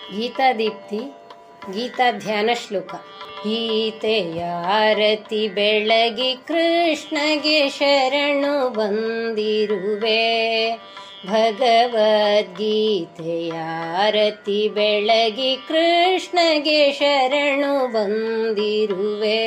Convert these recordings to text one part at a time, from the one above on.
ಗೀತಾದೀಪ್ತಿ ಗೀತಾ ಧ್ಯಾನ ಶ್ಲೋಕ ಗೀತೆಯ ಆರತಿ ಬೆಳಗಿ ಕೃಷ್ಣಗೆ ಶರಣು ಬಂದಿರುವೆ ಭಗವದ್ಗೀತೆಯ ಆರತಿ ಬೆಳಗಿ ಕೃಷ್ಣಗೆ ಶರಣು ಬಂದಿರುವೆ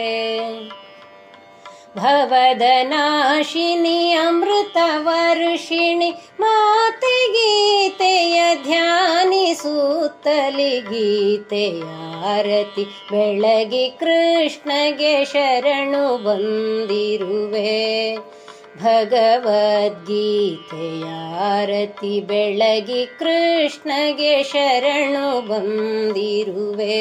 ಭವದ ನಾಶಿನಿ ಅಮೃತ ವರ್ಷಿಣಿ ಮಾತೆ ಗೀತೆಯ ಧ್ಯಾನಿಸುತ್ತಲಿ ಗೀತೆಯ ಆರತಿ ಬೆಳಗಿ ಕೃಷ್ಣಗೆ ಶರಣು ಬಂದಿರುವೆ ಭಗವದ್ಗೀತೆಯ ಆರತಿ ಬೆಳಗಿ ಕೃಷ್ಣಗೆ ಶರಣು ಬಂದಿರುವೆ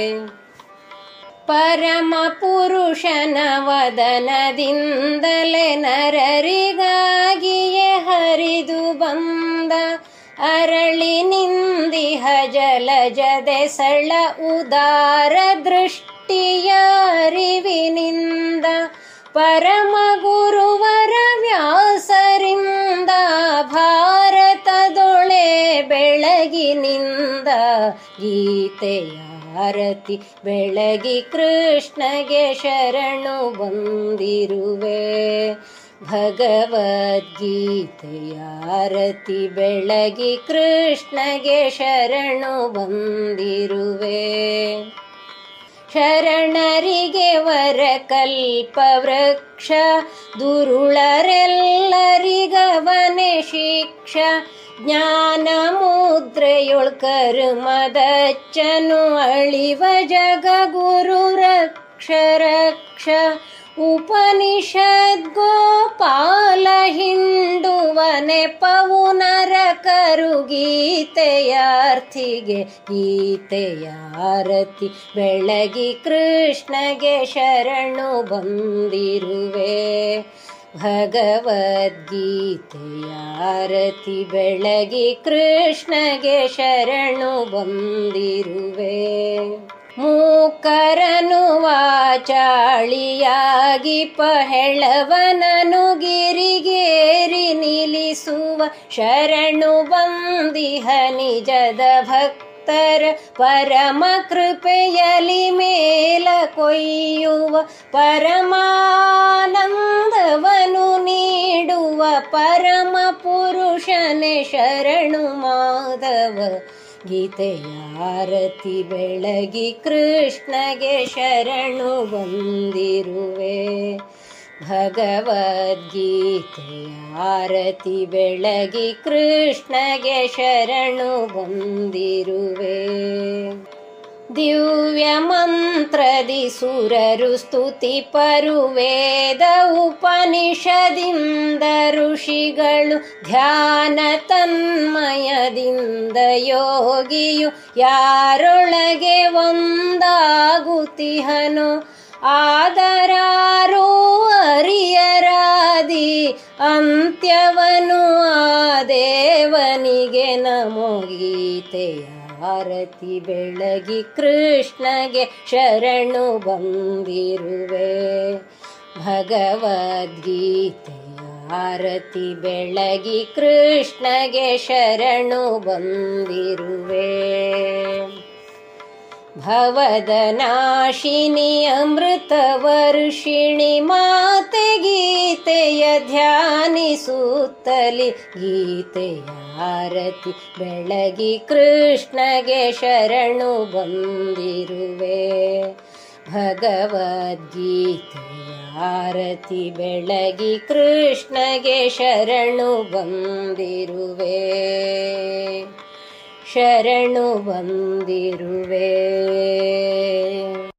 ಪರಮ ಪುರುಷನ ವದನದಿಂದಲೇ ನರರಿಗಾಗಿಯೇ ಹರಿದು ಬಂದ ಅರಳಿ ನಿಂದಿಹ ಜಲಜದೆ ಸಳ ಉದಾರ ದೃಷ್ಟಿಯ ಅರಿವಿನಿಂದ ಪರಮ ಗುರುವರ ವ್ಯಾಸರಿಂದ ಭಾರತದೊಳೆ ಬೆಳಗಿನಿಂದ ಗೀತೆಯ ಆರತಿ ಬೆಳಗಿ ಕೃಷ್ಣಗೆ ಶರಣು ಬಂದಿರುವೆ ಭಗವದ್ಗೀತೆಯ ಆರತಿ ಬೆಳಗಿ ಕೃಷ್ಣಗೆ ಶರಣು ಬಂದಿರುವೆ ಶರಣರಿಗೆ ವರ ಕಲ್ಪ ವೃಕ್ಷ ದುರುಳರೆಲ್ಲರಿಗವನೆ ಶಿಕ್ಷ ಜ್ಞಾನ ಮುದ್ರೆಯೊಳ್ ಕರ್ಮದಚ್ಚನು ಅಳಿವ ಜಗ ಗುರು ರಕ್ಷ ರಕ್ಷ ಉಪನಿಷದ್ ಗೋಪಾಲ ಹಿಂಡುವನೆ ಪವುನರ ಕರು ಗೀತೆಯಾರ್ಥಿಗೆ ಗೀತೆಯ ಆರತಿ ಬೆಳಗಿ ಕೃಷ್ಣಗೆ ಶರಣು ಬಂದಿರುವೆ ಭಗವದ್ಗೀತೆಯ ಆರತಿ ಬೆಳಗಿ ಕೃಷ್ಣಗೆ ಶರಣು ಬಂದಿರುವೆ ಮೂಕರನು ವಾಚಾಳಿಯಾಗಿ ಪಹೆಳವನನು ಗಿರಿಗೇರಿ ನಿಲ್ಲಿಸುವ ಶರಣು ಬಂದಿಹ ನಿಜದ ಭಕ್ತರ ಪರಮ ಕೃಪೆಯಲಿ ಮೇಲ ಕೊಯ್ಯುವ ಪರಮಾನಂದವನು ನೀಡುವ ಪರಮ ಪುರುಷನೇ ಶರಣು ಮಾಧವ ಗೀತೆಯ ಆರತಿ ಬೆಳಗಿ ಕೃಷ್ಣಗೆ ಶರಣು ಬಂದಿರುವೆ ಭಗವದ್ಗೀತೆಯ ಆರತಿ ಬೆಳಗಿ ಕೃಷ್ಣಗೆ ಶರಣು ಬಂದಿರುವೆ ದಿವ್ಯ ಮಂತ್ರದಿ ಸುರರು ಸ್ತುತಿ ಪರುವೇದ ಉಪನಿಷದಿಂದ ಋಷಿಗಳು ಧ್ಯಾನ ತನ್ಮಯದಿಂದ ಯೋಗಿಯು ಯಾರೊಳಗೆ ಒಂದಾಗುತ್ತಿಹನು ಆದರಾರು ಅರಿಯರಾದಿ ಅಂತ್ಯವನು ಆ ದೇವನಿಗೆ ನಮೋ ಗೀತೆಯ ಆರತಿ ಬೆಳಗಿ ಕೃಷ್ಣಗೆ ಶರಣು ಬಂದಿರುವೆ ಭಗವದ್ಗೀತೆಯ ಆರತಿ ಬೆಳಗಿ ಕೃಷ್ಣಗೆ ಶರಣು ಬಂದಿರುವೆ ಭವದ ನಾಶಿನಿ ಅಮೃತ ವರ್ಷಿಣಿ ಮಾತೆ ಗೀತೆಯ ಧ್ಯಾನಿಸುತ್ತಲಿ ಗೀತೆಯ ಆರತಿ ಬೆಳಗಿ ಕೃಷ್ಣಗೆ ಶರಣು ಬಂದಿರುವೆ ಭಗವದ್ಗೀತೆಯ ಆರತಿ ಬೆಳಗಿ ಕೃಷ್ಣಗೆ ಶರಣು ಬಂದಿರುವೆ ಶರಣು ಬಂದಿರುವೆ